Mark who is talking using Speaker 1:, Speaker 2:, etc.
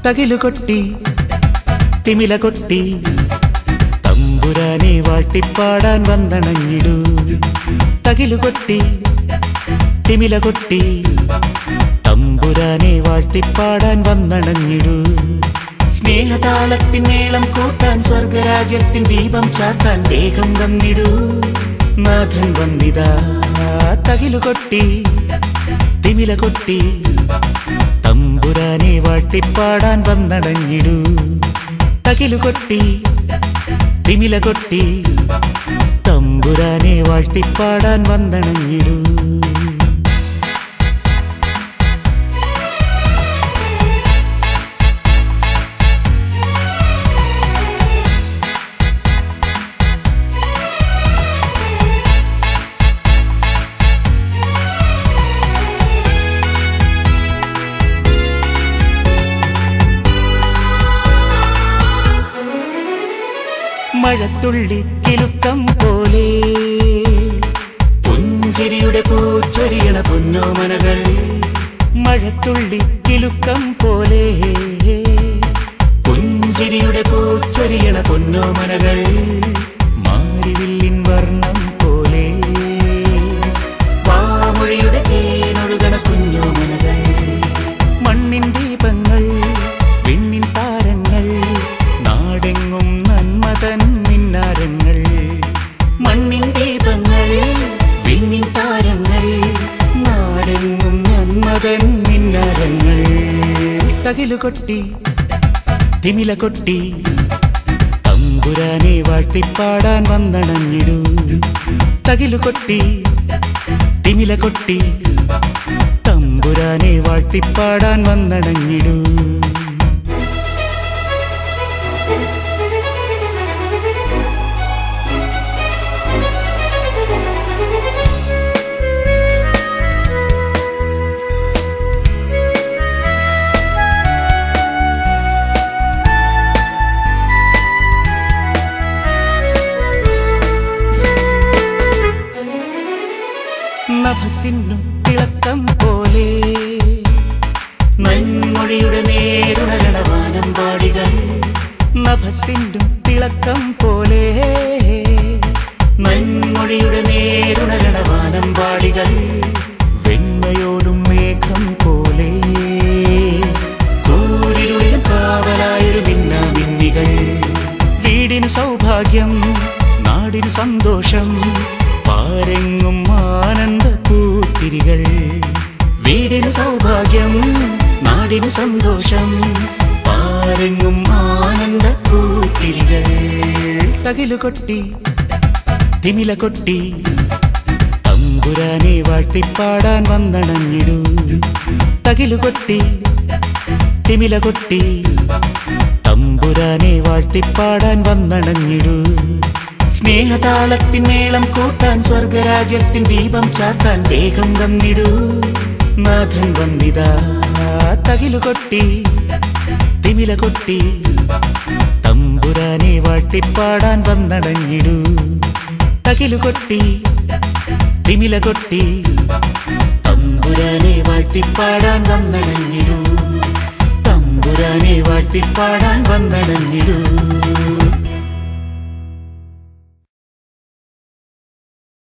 Speaker 1: തകിലു കൊട്ടി തിമില കൊട്ടി തമ്പുരാനെ വാഴ്ത്തിപ്പാടാൻ വന്നണഞ്ഞിടൂ തകിലു കൊട്ടി തിമില കൊട്ടി തമ്പുരാനെ വാഴ്ത്തിപ്പാടാൻ വന്നണഞ്ഞിടൂ സ്നേഹതാളത്തിൻ മേളം കൂട്ടാൻ സ്വർഗരാജ്യത്തിൻ ദീപം ചാർത്താൻ വേഗം വന്നിടൂ നാഥൻ വന്നിതാ തകിലു കൊട്ടി തിമില കൊട്ടി തമ്പുരാനെ വാഴ്ത്തിപ്പാടാൻ വന്നടഞ്ഞിടൂ തകിലു കൊട്ടി തിമില കൊട്ടി തമ്പുരാനെ വാഴ്ത്തിപ്പാടാൻ വന്നണഞ്ഞിടൂ മഴത്തുള്ളി കിലുക്കം പോലെ പുഞ്ചിരിയുടെ പൂച്ചൊരിയണ പൊന്നോമനകൾ മഴത്തുള്ളി കിലുക്കം പോലെ പുഞ്ചിരിയുടെ പൂച്ചൊരിയണ പൊന്നോമനകൾ മാരിവില്ലിൻ വർണ്ണം പോലെ വാമൊഴിയുടെ തേനൊഴുകണ കുഞ്ഞോമനകൾ മണ്ണിൻ ദീപങ്ങൾ വിണ്ണിൻ താരങ്ങൾ നാടെങ്ങും നന്മതൻ മിന്നാരങ്ങൾ മണ്ണിൻ ദീപങ്ങൾ വിണ്ണിൻ താരങ്ങൾ നാടെങ്ങും നന്മതൻ മിന്നാരങ്ങൾ തകിലു കൊട്ടി തിമില കൊട്ടി തമ്പുരാനെ വാഴ്ത്തിപ്പാടാൻ വന്നണഞ്ഞിടൂ തകിലു കൊട്ടി തിമില കൊട്ടി തമ്പുരാനെ വാഴ്ത്തിപ്പാടാൻ വന്നണഞ്ഞിടൂ നഭസിന്നു തിളക്കം പോലെ നന്മൊഴിയുടെ നേരുണരണവാനം പാടികൾ നഭസിന്നു തിളക്കം പോലെ നന്മൊഴിയുടെ നേരുണരണവാനം പാടികൾ വെണ്മയോരും മേഘം പോലെ കൂരിരുളിലും കാവലായൊരു മിന്നാമിന്നികൾ വീടിനു സൗഭാഗ്യം നാടിനു സന്തോഷം പാരെങ്ങും ആനന്ദ പൂത്തിരികൾ വീടിനു സൗഭാഗ്യം നാടിനു സന്തോഷം പാരെങ്ങും ആനന്ദ പൂത്തിരികൾ തകിലു കൊട്ടി തിമില കൊട്ടി തമ്പുരാനെ വാഴ്ത്തിപ്പാടാൻ വന്നണഞ്ഞിടൂ തകിലു കൊട്ടി തിമില കൊട്ടി തമ്പുരാനെ വാഴ്ത്തിപ്പാടാൻ വന്നണഞ്ഞിടൂ സ്നേഹതാളത്തിൻ മേളം കൂട്ടാൻ സ്വർഗരാജ്യത്തിൻ ദീപം ചാർത്താൻ വേഗം വന്നിടൂ നാഥൻ വന്നിതാ തകിലു കൊട്ടി തിമില കൊട്ടി തമ്പുരാനെ വാഴ്ത്തിപ്പാടാൻ വന്നടഞ്ഞിടൂ തകിലു കൊട്ടി തിമില കൊട്ടി തമ്പുരാനെ വാഴ്ത്തിപ്പാടാൻ വന്നടഞ്ഞിടൂ തമ്പുരാനെ വാഴ്ത്തിപ്പാടാൻ വന്നടഞ്ഞിടൂ